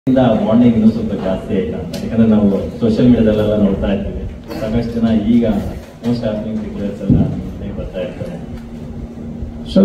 ಇಂದ ಬಾಂಡಿಂಗ್ ಇನ್ನೂ ಸ್ವಲ್ಪ ಜಾಸ್ತಿ ಆಯ್ತಾ ಅಂತ ಯಾಕಂದ್ರೆ ನಾವು ಸೋಷಿಯಲ್ ಮೀಡಿಯಾದಲ್ಲೆಲ್ಲ ನೋಡ್ತಾ ಇರ್ತೀವಿ ಸಾಕಷ್ಟು ಜನ ಈಗ ಮೋಸ್ಟ್ ಹ್ಯಾಪನಿಂಗ್ ಕ್ರಿಕೆಟರ್ಸ್ ಎಲ್ಲ ಮನೆಗೆ ಬರ್ತಾ ಇರ್ತಾರೆ ಸರ್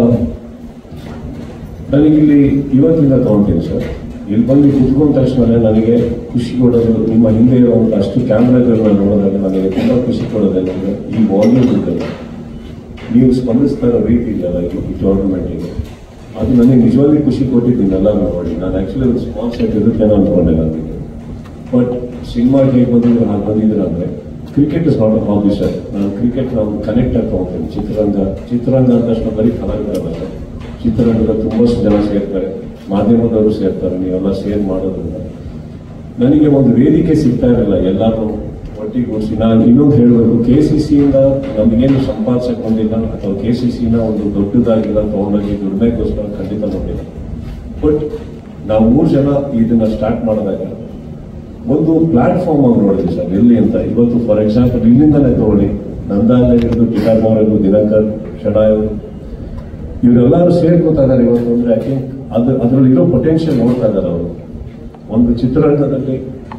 ನನಗಿಲ್ಲಿ ಇವತ್ತಿಂದ ತಗೊಳ್ತೀನಿ ಸರ್ ಇಲ್ಲಿ ಬಂದು ಕುತ್ಕೊಂಡ ತಕ್ಷಣ ನನಗೆ ಖುಷಿ ಕೊಡೋದು ನಿಮ್ಮ ಹಿಂದೆ ಇರುವಂಥ ಅಷ್ಟು ಕ್ಯಾಮ್ರಾಗಳನ್ನ ನೋಡಿದಾಗ ನನಗೆ ತುಂಬ ಖುಷಿ ಕೊಡೋದೇನಂದ್ರೆ ಈ ವಾಲ್ಯೂಮ್ ಇದೆಲ್ಲ ನೀವು ಸ್ಪಂದಿಸ್ತಾ ಇರೋ ರೀತಿ ಇದೆಯಲ್ಲ ಈ- ಈ ಟೂರ್ನಮೆಂಟಿಗೆ ಅದು ನನಗೆ ನಿಜವಾಗಿ ಖುಷಿ ಕೊಟ್ಟಿದ್ದೀನಲ್ಲ ನೋಡಿ ನಾನು ಆ್ಯಕ್ಚುಲಿ ಒಂದು ಸ್ಮಾಲ್ ಸೆಟ್ ಇರುತ್ತೆ ನಾನು ಅನ್ಕೊಂಡೆ ನನಗೆ ಬಟ್ ಸಿನಿಮಾ ಹೇಗೆ ಬಂದಿದ್ರು ಹಾಗೆ ಬಂದಿದ್ರು ಅಂದರೆ cricket is not a hobby sir ನಾನು ಕ್ರಿಕೆಟ್ ನಾವು ಕನೆಕ್ಟ್ ಆಗ್ತಾ ಹೋಗ್ತೀನಿ ಚಿತ್ರರಂಗ ಚಿತ್ರರಂಗ ಅಂದ ತಕ್ಷಣ ಬರೀ ಕಲಾವಿದರಲ್ಲ ಸರ್ ಚಿತ್ರರಂಗದ ತುಂಬಷ್ಟು ಜನ ಸೇರ್ತಾರೆ ಮಾಧ್ಯಮದವರು ಸೇರ್ತಾರೆ ನೀವೆಲ್ಲ ಸೇರ್ ಮಾಡೋದ್ರಿಂದ ನನಗೆ ಒಂದು ವೇದಿಕೆ ಸಿಗ್ತಾ ಇರಲಿಲ್ಲ ಎಲ್ಲರೂ ಒಟ್ಟಿಗೂಡಿಸಿ ನಾನು ಇನ್ನೊಂದು ಹೇಳಬೇಕು ಕೆ ಸಿ ಸಿಯಿಂದ ನಮಗೇನು ಸಂಪಾದಿಸಕ್ಕೆ ಬಂದಿಲ್ಲ ಅಥವಾ ಕೆ ಸಿ ಸಿನ ಒಂದು ದೊಡ್ಡದಾಗಿಲ್ಲ ತಗೊಂಡೋಗಿ ದುಡಿಮೆಗೋಸ್ಕರ ಖಂಡಿತ ನೋಡಿಲ್ಲ ಬಟ್ ನಾವು ಮೂರು ಜನ ಇದನ್ನ ಸ್ಟಾರ್ಟ್ ಮಾಡಿದಾಗ ಒಂದು ಪ್ಲಾಟ್ಫಾರ್ಮ್ ಆಗಿ ನೋಡಿದ್ವಿ ಸರ್ ಎಲ್ಲಿ ಅಂತ ಇವತ್ತು ಫಾರ್ ಎಕ್ಸಾಂಪಲ್ ಇಲ್ಲಿಂದಲೇ ತಗೊಳ್ಳಿ ನಂದಾಲೆ ಹಿಡಿದು ಕಿಟಾರ್ ಅವರೆಗೂ ದಿನಕರ್ ಶಡಾಯ್ ಅವರು ಇವರೆಲ್ಲರೂ ಸೇರ್ಕೋತಾ ಇದ್ದಾರೆ ಇವತ್ತು ಅಂದ್ರೆ ಐ ಥಿಂಕ್ ಅದು ಅದರಲ್ಲಿ ಇರೋ ಪೊಟೆನ್ಷಿಯಲ್ ನೋಡ್ತಾ ಇದ್ದಾರೆ ಅವರು ಒಂದು ಚಿತ್ರರಂಗದಲ್ಲಿ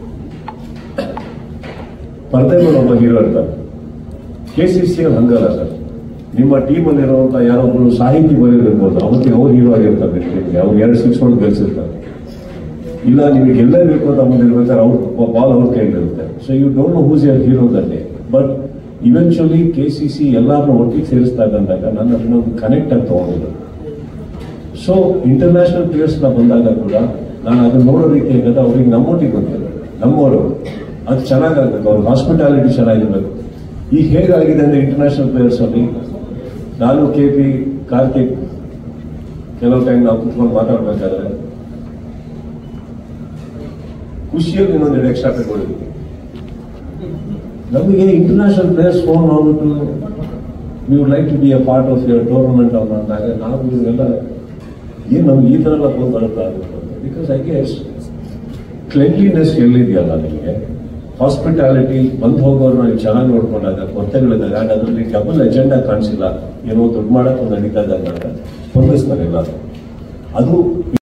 ಪರದೆಗಳು ಒಬ್ಬ ಹೀರೋ ಇರ್ತಾರೆ ಕೆ ಸಿ ಸಿ ಅಲ್ಲಿ ಹಂಗಲ್ಲ ಸರ್ ನಿಮ್ಮ ಟೀಮಲ್ಲಿ ಇರುವಂತ ಯಾರೊಬ್ರು ಸಾಹಿತಿ ಬರೆದಿರ್ಬೋದು ಅವತ್ತಿಗೆ ಅವ್ರು ಹೀರೋ ಆಗಿರ್ತಾರೆ ನಿಮ್ಗೆ ಅವ್ರು ಎರಡು ಸಿಕ್ಸ್ ಹೊಡೆದು ಗೆಲ್ಸಿರ್ತಾರೆ ಇಲ್ಲ ನಿಮಗೆ ಗೆಲ್ಲಬೇಕು ಅಂತ ಮುಂದೆ ಇರ್ಬೇಕಾದ್ರೆ ಅವ್ರ ಬಾಲ್ ಅವ್ರ ಕೈಲಿರುತ್ತೆ so you don't know who's your hero ದಲ್ಲಿ but eventually K C C ಎಲ್ಲಾರನ್ನೂ ಒಟ್ಟಿಗೆ ಸೇರಿಸ್ತಾ ಇದ್ದಂದಾಗ ನನ್ನ ಅದನ್ನೊಂದು ಕನೆಕ್ಟ್ ಆಗಿ ತಗೊಂಡಿದ್ದು ಸೊ ಇಂಟರ್ನ್ಯಾಷನಲ್ ಪ್ಲೇಯರ್ಸ್ ನ ಬಂದಾಗ ಕೂಡ ನಾನು ಅದನ್ನ ನೋಡೋ ರೀತಿ ಹೇಗಂದ್ರೆ ಅವ್ರಿಗೆ ನಮ್ಮೊಟ್ಟಿಗೆ ಬಂದಿಲ್ಲ ನಮ್ಮವರು ಅದು ಚೆನ್ನಾಗಾಗಬೇಕು ಅವ್ರ ಹಾಸ್ಪಿಟಾಲಿಟಿ ಚೆನ್ನಾಗಿರ್ಬೇಕು ಈಗ ಹೇಗಾಗಿದೆ ಅಂದ್ರೆ ಇಂಟರ್ನ್ಯಾಷನಲ್ ಪ್ಲೇಯರ್ಸ್ ಅಲ್ಲಿ ನಾನು ಕೆ ಪಿ ಕಾರ್ತಿಕ್ ಕೆಲವು ಟೈಮ್ ನಾವು ಕುತ್ಕೊಂಡು ಮಾತಾಡ್ಬೇಕಾದ್ರೆ ಖುಷಿಯಲ್ಲಿ ಇನ್ನೊಂದು ಎಕ್ಸ್ಟ್ರಾ ತಗೊಂಡಿದ್ವಿ ನಮಗೆ ಇಂಟರ್ನ್ಯಾಷನಲ್ ಪ್ಲೇಯರ್ಸ್ ಫೋನ್ ಮಾಡ್ಬಿಟ್ಟು ನೀವು like to be a part of your tournament ಅವ್ರು ಅಂದಾಗ ನಾವು ಇವರೆಲ್ಲ ಏನು ನಮ್ಗೆ ಈ ಥರ ಎಲ್ಲ ಫೋನ್ ಬರುತ್ತಾ ಬಿಕಾಸ್ ಐ ಗೆಸ್ ಕ್ಲೆನ್ಲಿನೆಸ್ ಎಲ್ಲಿದೆಯಲ್ಲ ನಿಮಗೆ ಹಾಸ್ಪಿಟಾಲಿಟಿ ಬಂದು ಹೋಗೋರ್ನ ನೀವು ಚೆನ್ನಾಗಿ ನೋಡ್ಕೊಂಡಾಗ ಕೊರತೆಗಳಿದ್ದಾಗ ಆಗ ಅದರಲ್ಲಿ ಡಬಲ್ ಎಜೆಂಡಾ ಕಾಣಿಸಿಲ್ಲ ಏನೋ ದುಡ್ಡು ಮಾಡಕ್ಕೆ ಒಂದು ನಡೀತಾ ಇದ್ದಾಗ ಸ್ಪಂದಿಸ್ತಾರೆ ಎಲ್ಲ ಅದು